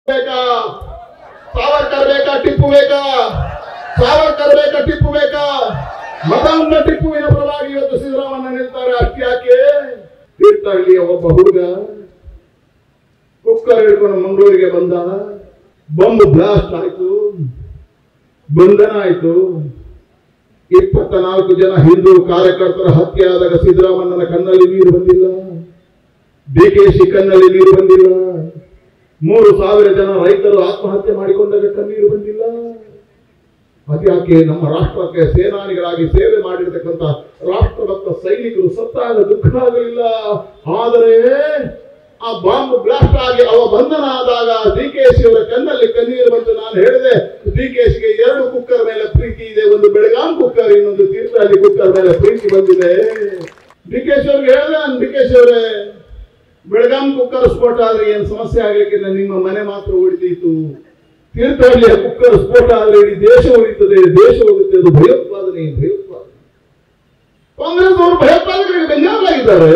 ಬೇಕಾ ಸಾವರ್ಕರ್ ಬೇಕಾ ಟಿಪ್ಪು ಬೇಕಾ ಸಾವರ್ಕರ್ ಬೇಕಾ ಟಿಪ್ಪು ಬೇಕಾ ಮತವನ್ನ ಟಿಪ್ಪುವಿನ ಪರವಾಗಿ ಇವತ್ತು ಸಿದ್ದರಾಮಯ್ಯ ನಿಲ್ತಾರೆ ಅಷ್ಟೇ ಯಾಕೆ ತೀರ್ಥಹಳ್ಳಿಯ ಒಬ್ಬ ಹುಡುಗ ಕುಕ್ಕರ್ ಹಿಡ್ಕೊಂಡು ಮಂಗಳೂರಿಗೆ ಬಂದ ಬಾಂಬ್ ಬ್ಲಾಸ್ಟ್ ಆಯ್ತು ಬಂಧನ ಆಯ್ತು ಇಪ್ಪತ್ತ ನಾಲ್ಕು ಜನ ಹಿಂದೂ ಕಾರ್ಯಕರ್ತರ ಹತ್ಯೆ ಆದಾಗ ಸಿದ್ದರಾಮಣ್ಣನ ಕಣ್ಣಲ್ಲಿ ನೀರು ಬಂದಿಲ್ಲ ಡಿ ಕೆ ಶಿ ಕಣ್ಣಲ್ಲಿ ನೀರು ಬಂದಿಲ್ಲ ಮೂರು ಸಾವಿರ ಜನ ರೈತರು ಆತ್ಮಹತ್ಯೆ ಮಾಡಿಕೊಂಡಾಗ ಕಣ್ಣೀರು ಬಂದಿಲ್ಲ ಅದ್ಯಾಕೆ ನಮ್ಮ ರಾಷ್ಟ್ರಕ್ಕೆ ಸೇನಾನಿಗಳಾಗಿ ಸೇವೆ ಮಾಡಿರ್ತಕ್ಕಂಥ ರಾಷ್ಟ್ರಭಕ್ತ ಸೈನಿಕರು ಸತ್ತಾಗ ದುಃಖ ಆಗಲಿಲ್ಲ ಆದರೆ ಆ ಬಾಂಬ್ ಬ್ಲಾಸ್ಟ್ ಆಗಿ ಅವ ಬಂಧನ ಆದಾಗ ಡಿ ಕೆ ಶಿ ಅವರ ಕಣ್ಣಲ್ಲಿ ಕಣ್ಣೀರು ಬಂತು ನಾನು ಹೇಳಿದೆ ಡಿ ಕೆ ಶಿಗೆ ಎರಡು ಕುಕ್ಕರ್ ಮೇಲೆ ಪ್ರೀತಿ ಇದೆ ಒಂದು ಬೆಳಗಾಂ ಕುಕ್ಕರ್ ಇನ್ನೊಂದು ತೀರ್ಥಹಳ್ಳಿ ಕುಕ್ಕರ್ ಮೇಲೆ ಪ್ರೀತಿ ಬಂದಿದೆ ಡಿ ಕೆ ಶಿ ಅವ್ರಿಗೆ ಹೇಳಿದೆ ನಾನು ಡಿ ಕೆ ಶಿ ಅವರೇ ಬೆಳಗಾಂ ಕುಕ್ಕರ್ ಸ್ಫೋಟ ಆದ್ರೆ ಏನ್ ಸಮಸ್ಯೆ ಆಗ್ಲಿಕ್ಕಿಲ್ಲ ನಿಮ್ಮ ಮನೆ ಮಾತ್ರ ಉಳಿದೀತು ತೀರ್ಥಹಳ್ಳಿಯ ಕುಕ್ಕರ್ ಸ್ಫೋಟ ಆದ್ರೆ ಇಡೀ ದೇಶ ಉಳಿತದೆ ದೇಶ ಹೋಗುತ್ತೆ ಅದು ಭಯೋತ್ಪಾದನೆ ಭಯೋತ್ಪಾದನೆ ಕಾಂಗ್ರೆಸ್ ಅವರು ಭಯೋತ್ಪಾದಕರಿಗೆ ಬೆಂಗಾವಲಾಗಿದ್ದಾರೆ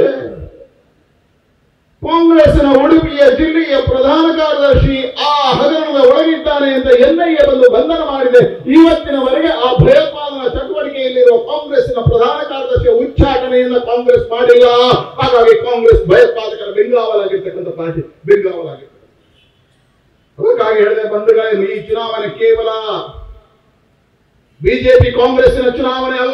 ಕಾಂಗ್ರೆಸ್ನ ಉಡುಪಿಯ ಜಿಲ್ಲೆಯ ಪ್ರಧಾನ ಕಾರ್ಯದರ್ಶಿ ಆ ಹಗರಣದ ಒಳಗಿದ್ದಾನೆ ಅಂತ ಎನ್ಐಎ ಬಂದು ಬಂಧನ ಮಾಡಿದೆ ಇವತ್ತಿನವರೆಗೆ ಆ ಭಯೋತ್ಪಾದನಾ ಚಟುವಟಿಕೆಯಲ್ಲಿರುವ ಕಾಂಗ್ರೆಸ್ಸಿನ ಪ್ರಧಾನ ಕಾರ್ಯದರ್ಶಿಯ ಉಚ್ಚಾಟನೆಯನ್ನ ಕಾಂಗ್ರೆಸ್ ಮಾಡಿಲ್ಲ ಹಾಗಾಗಿ ಕಾಂಗ್ರೆಸ್ ಭಯೋತ್ಪಾದಕರ ಬೆಂಗಾವಲಾಗಿರ್ತಕ್ಕಂಥ ಪಾರ್ಟಿ ಬೆಂಗಾವಲಾಗಿರ್ತದೆ ಅದಕ್ಕಾಗಿ ಹೇಳಿದೆ ಬಂಧುಗಳೇ ಈ ಚುನಾವಣೆ ಕೇವಲ ಬಿಜೆಪಿ ಕಾಂಗ್ರೆಸ್ಸಿನ ಚುನಾವಣೆ ಅಲ್ಲ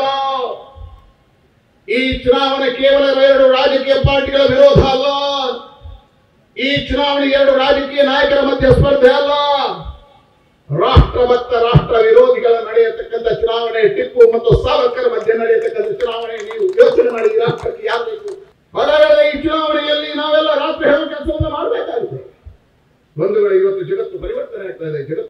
ಈ ಚುನಾವಣೆ ಕೇವಲ ಎರಡು ರಾಜಕೀಯ ಪಾರ್ಟಿಗಳ ವಿರೋಧ ಅಲ್ಲ ಈ ಚುನಾವಣೆ ಎರಡು ರಾಜಕೀಯ ನಾಯಕರ ಮಧ್ಯೆ ಸ್ಪರ್ಧೆ ಅಲ್ಲ ರಾಷ್ಟ್ರಭಕ್ತ ರಾಷ್ಟ್ರ ವಿರೋಧಿಗಳ ನಡೆಯತಕ್ಕಂಥ ಚುನಾವಣೆ ಟಿಪ್ಪು ಮತ್ತು ಸಾವರ್ಕರ್ ಮಧ್ಯೆ ನಡೆಯತಕ್ಕಂಥ ಚುನಾವಣೆ ನೀವು ಯೋಚನೆ ಮಾಡಿ ಈ ರಾಷ್ಟ್ರಕ್ಕೆ ಯಾರು ಬೇಕು ಹೊರಗಡೆ ಈ ಚುನಾವಣೆಯಲ್ಲಿ ನಾವೆಲ್ಲ ರಾತ್ರಿ ಹೇಳೋ ಕೆಲಸವನ್ನ ಮಾಡಬೇಕಾಗುತ್ತೆ ಬಂಧುಗಳು ಇವತ್ತು ಜಗತ್ತು ಪರಿವರ್ತನೆ ಆಗ್ತಾ ಇದೆ ಜಗತ್ತು